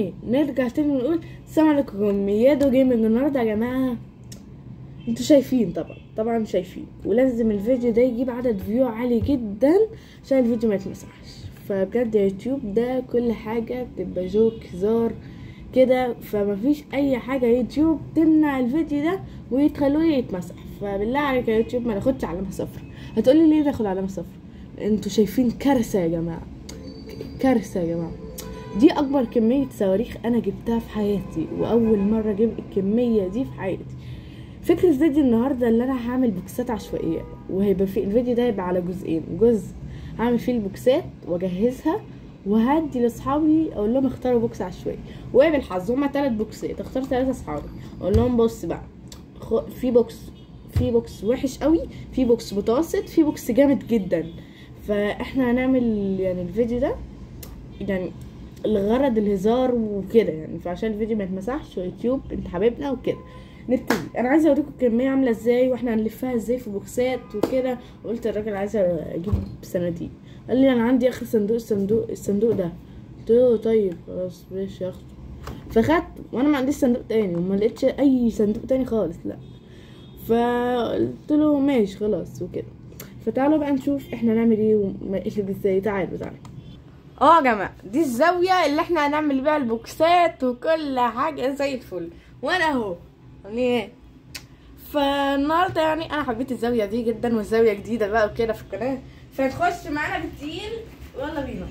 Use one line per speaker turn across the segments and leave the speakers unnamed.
ايه نرجع تاني نقول السلام عليكم ميادو جيمنج النهارده يا جماعه انتوا شايفين طبعا طبعا شايفين ولازم الفيديو ده يجيب عدد فيو عالي جدا عشان الفيديو ما يتمسحش فبجد يوتيوب ده كل حاجه بتبقى جوك هزار كده فمفيش اي حاجه يوتيوب تمنع الفيديو ده ويتخلوه يتمسح فبالله عليك يا يوتيوب ما ناخدش علامه صفر هتقولي ليه ناخد علامه صفر انتوا شايفين كارثه يا جماعه كارثه يا جماعه دي اكبر كميه صواريخ انا جبتها في حياتي واول مره اجيب الكميه دي في حياتي فكرة فيديو النهارده اللي انا هعمل بوكسات عشوائيه وهيبقى في الفيديو ده هيبقى على جزئين جزء هعمل فيه البوكسات واجهزها وهدي لاصحابي اقول لهم اختاروا بوكس عشوائي وهي بالحظ هما تلات بوكسات اختار تلاتة اصحابي اقول لهم بص بقى خ- في بوكس في بوكس وحش قوي في بوكس متوسط في بوكس جامد جدا فاحنا هنعمل يعني الفيديو ده يعني الغرض الهزار وكده يعني فعشان الفيديو ما يتمسحش ويوتيوب انت حبيبنا وكده نبتدي انا عايزه اوريكم الكميه عامله ازاي واحنا هنلفها ازاي في بوكسات وكده وقلت الراجل عايزه اجيب صناديق قال لي انا عندي اخر صندوق الصندوق الصندوق ده قلت له طيب خلاص ماشي اخده فخدته وانا ما عنديش صندوق تاني وما لقيتش اي صندوق تاني خالص لا فقلت له ماشي خلاص وكده فتعالوا بقى نشوف احنا نعمل ايه ونقلب ازاي تعالوا تعالوا اه يا جماعه دي الزاويه اللي احنا هنعمل بيها البوكسات وكل حاجه زي الفل وانا اهو يعني فالنهارده يعني انا حبيت الزاويه دي جدا والزاويه جديده بقى وكده في القناه فتخش معانا بالتقيل يلا بينا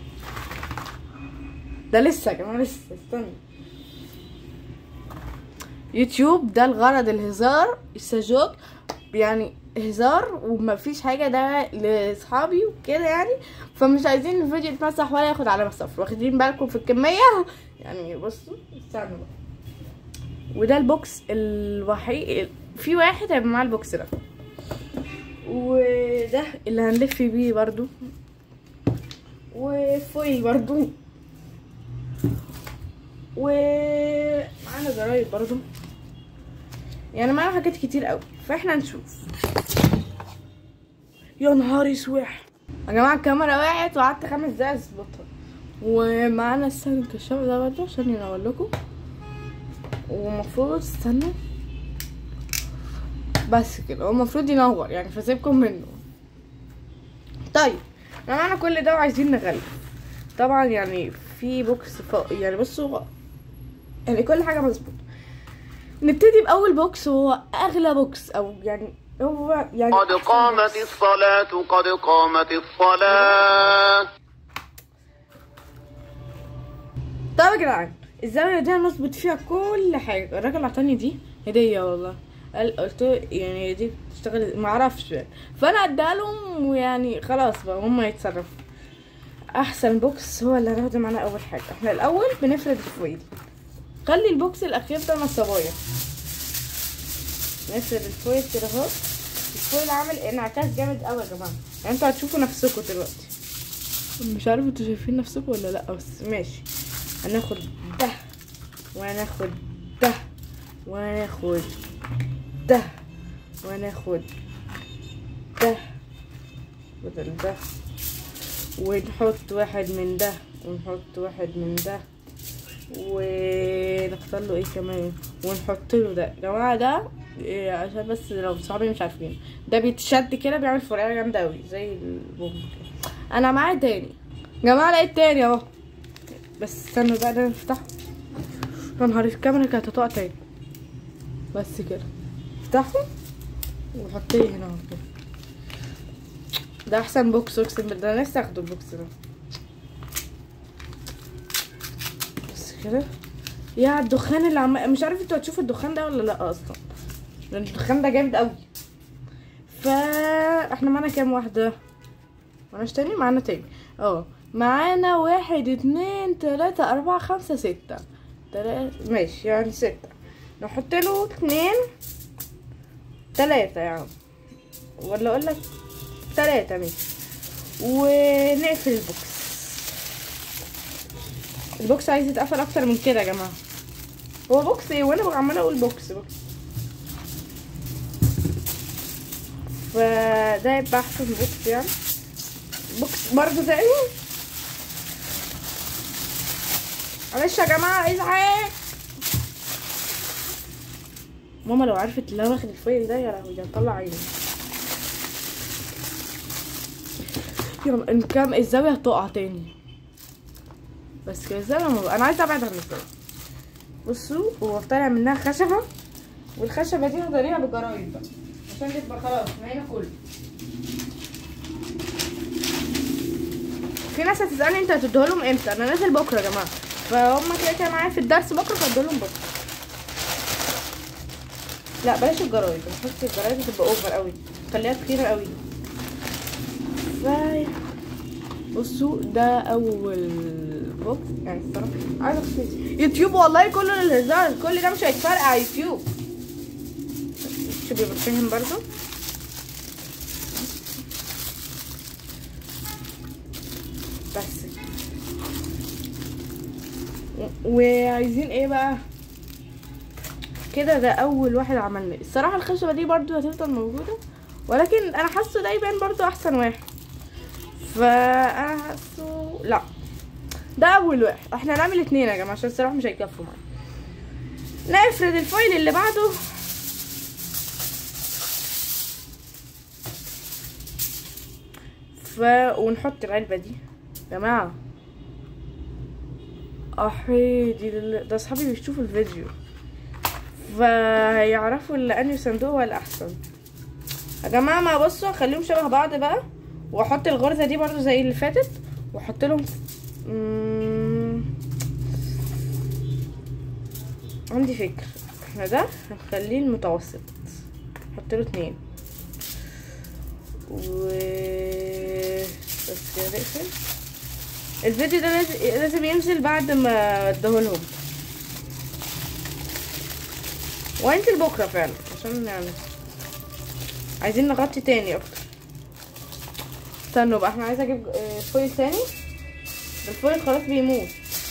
ده لسه يا جماعه لسه استنى يوتيوب ده الغرض الهزار السجوك يعني هزار ومفيش حاجة ده لأصحابي وكده يعني فمش عايزين الفيديو يتمسح ولا ياخد علامة صفر واخدين بالكم في الكمية يعني بصوا استنوا بقى وده البوكس الوحيد في واحد هيبقى معاه البوكس ده وده اللي هنلف بيه برضو وفويل برضو ومعانا زراير برضو يعني معانا حاجات كتير قوي فاحنا نشوف يا نهار اسوح يا جماعه الكاميرا وقعت وقعدت خمس دقايق اظبطها ومعانا السن الكشاف ده برضه عشان ينور لكم ومفروض استنوا بس كده هو المفروض ينور يعني فسيبكم منه طيب احنا معانا كل ده وعايزين نغلف طبعا يعني في بوكس فوق يعني بصوا يعني كل حاجه مظبوطه نبتدي باول بوكس وهو اغلى بوكس او يعني هو يعني
قد
أحسن
قامت
بوكس.
الصلاة قد قامت الصلاة
طب يا جدعان الزاويه دي هنظبط فيها كل حاجه الراجل عطاني دي هديه والله قال قلت له يعني دي بتشتغل ما اعرفش يعني. فانا اديها لهم ويعني خلاص بقى هم يتصرفوا احسن بوكس هو اللي هناخده معانا اول حاجه احنا الاول بنفرد الفويل خلي البوكس الاخير ده نصبايه نفرد الفويل كده اهو الفويل عامل انعكاس جامد قوي يا جماعه يعني انتوا هتشوفوا نفسكم دلوقتي مش عارف انتوا شايفين نفسكم ولا لا بس ماشي هناخد ده وهناخد ده وهناخد ده وهناخد ده بدل ده ونحط واحد من ده ونحط واحد من ده ونختار له ايه كمان ونحط له ده يا جماعه ده إيه عشان بس لو صحابي مش عارفين ده بيتشد كده بيعمل فرقعه جامده قوي زي البوم كده انا معايا تاني يا جماعه لقيت تاني اهو بس استنوا بقى ده نفتحه يا نهار الكاميرا كانت هتقع تاني بس كده افتحه وحطيه هنا اهو كده ده احسن بوكس اقسم بالله انا نفسي اخده البوكس ده بس كده يا الدخان اللي عم مش عارف انتوا هتشوفوا الدخان ده ولا لا اصلا لان الدخان ده جامد قوي فا احنا معانا كام واحده معناش تاني معانا تاني اه معانا واحد اتنين تلاتة اربعة خمسة ستة تلاتة ماشي يعني ستة نحط له اتنين تلاتة يعني ولا اقول لك تلاتة ماشي ونقفل البوكس البوكس عايز يتقفل اكتر من كده يا جماعة هو بوكس ايه وانا عمالة اقول بوكس بوكس فده يبقى احسن بوكس يعني بوكس برضه تاني معلش يا جماعه ازعاج ماما لو عرفت ان انا واخد الفويل ده يا لهوي ده هتطلع عيني يلا نكم الزاويه هتقع تاني بس كده الزاويه ما انا عايزه ابعد عن الزاويه بصوا هو طالع منها خشبه والخشبه دي هضريها بجرايد بقى عشان تبقى خلاص معانا كله في ناس هتسالني انت هتديه لهم امتى انا نازل بكره يا جماعه فهم كده كده معايا في الدرس بكره فهديه لهم بكره لا بلاش الجرايد انا حاسه الجرايد هتبقى اوفر قوي خليها كتير قوي ف بصوا ده اول بوكس يعني الصراحه عايزه اخش يوتيوب والله كله للهزار كل ده مش هيتفرق على يوتيوب مش بيبقى فاهم برضه بس و- وعايزين ايه بقى كده ده اول واحد عملنا الصراحه الخشبه دي برضو هتفضل موجوده ولكن انا حاسه ده يبان برضو احسن واحد فانا حاسه لا ده اول واحد احنا هنعمل اتنين يا جماعه عشان الصراحه مش هيكفوا معايا نفرد الفايل اللي بعده ف ونحط العلبه دي يا جماعه احي دي لل- ده اصحابي بيشوفوا الفيديو فهيعرفوا اللي انهي صندوق هو الاحسن يا جماعه ما بصوا خليهم شبه بعض بقى واحط الغرزه دي برضو زي اللي فاتت واحط لهم مم، عندي فكر احنا ده هنخليه المتوسط نحط له اتنين و بس كده نقفل الفيديو ده لاز- لازم ينزل بعد ما اديهولهم وانزل بكره فعلا عشان يعني عايزين نغطي تاني اكتر استنوا بقى احنا عايزه اجيب آه، فويل تاني ده الفويل خلاص بيموت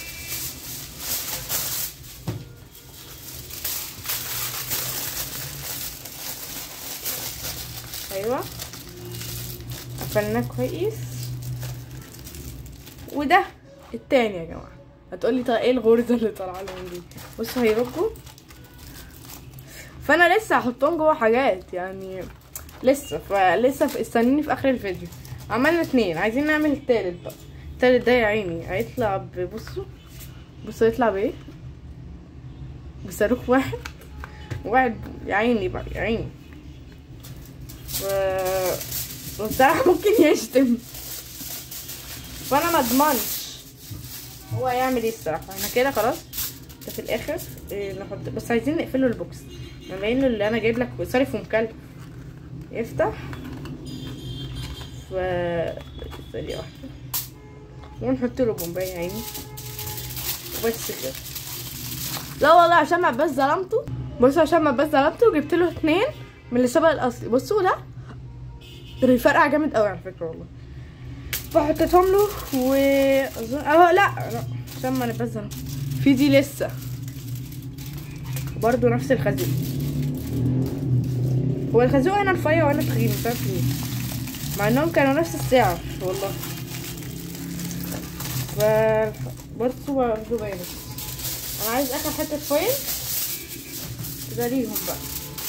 ايوه قفلناه كويس وده التاني يا جماعه هتقولي طب ايه الغرزه اللي طالعه لهم دي بصوا هيرجوا فانا لسه هحطهم جوه حاجات يعني لسه فلسه في- استنيني في اخر الفيديو عملنا اتنين عايزين نعمل التالت بقى التالت ده يا عيني هيطلع ب- بصوا بصوا يطلع بايه بصاروخ واحد واحد يا عيني بقى يا عيني ف بصراحة ممكن يشتم فانا ما اضمنش هو هيعمل ايه الصراحة احنا كده خلاص ده في الاخر إيه نحط بس عايزين نقفله البوكس مبين له اللي انا جايب لك صارف ومكلف يفتح ف ثانية واحدة ونحط له بومباية يا عيني وبس كده لا والله عشان ما بس ظلمته بصوا عشان ما بس ظلمته وجبت له اتنين من اللي شبه الاصلي بصوا ده بيفرقع جامد قوي على فكرة والله فحطيتهم له و اظن اه لا لا عشان ما نبقى ظلم في دي لسه وبرده نفس الخازوق هو الخازوق هنا رفيع وانا تخين مش عارف ليه مع انهم كانوا نفس السعر والله ف بصوا برضه باينة انا عايز اخر حتة فويل ده ليهم بقى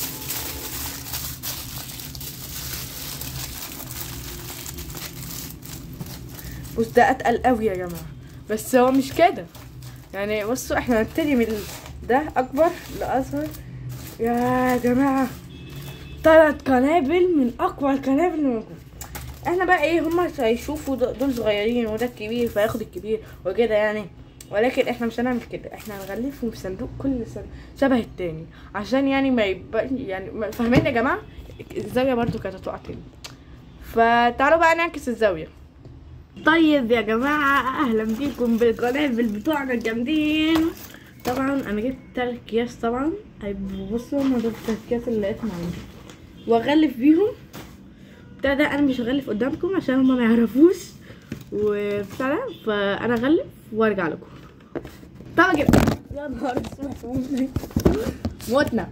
بص ده اتقل قوي يا جماعه بس هو مش كده يعني بصوا احنا هنبتدي من ال- ده اكبر لاصغر يا جماعه تلات قنابل من اقوى القنابل اللي موجوده احنا بقى ايه هما هيشوفوا د- دول صغيرين وده الكبير فياخد الكبير وكده يعني ولكن احنا مش هنعمل كده احنا هنغلفهم في صندوق كل سنة شبه التاني عشان يعني ما يبقى يعني ما- فاهمين يا جماعه الزاويه برضو كانت هتقع تاني فتعالوا بقى نعكس الزاويه طيب يا جماعة أهلا بيكم بالقنابل بتوعنا الجامدين طبعا أنا جبت تلات أكياس طبعا هيبقوا بصوا هما دول التلات أكياس اللي لقيتهم عندي وأغلف بيهم بتاع ده أنا مش هغلف قدامكم عشان هما ما يعرفوش وبتاع ده فأنا أغلف وأرجع لكم طبعا كده يا نهار اسود موتنا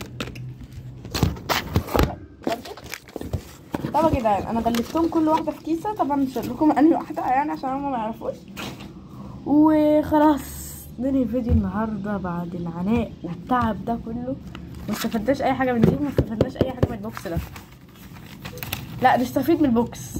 طبعا كده انا غلفتهم كل واحده في كيسه طبعا مش هقول لكم انهي واحده يعني عشان هم ما يعرفوش وخلاص ننهي فيديو النهارده بعد العناء والتعب ده كله ما استفدناش اي حاجه من دي وما استفدناش اي حاجه من البوكس ده لا نستفيد من البوكس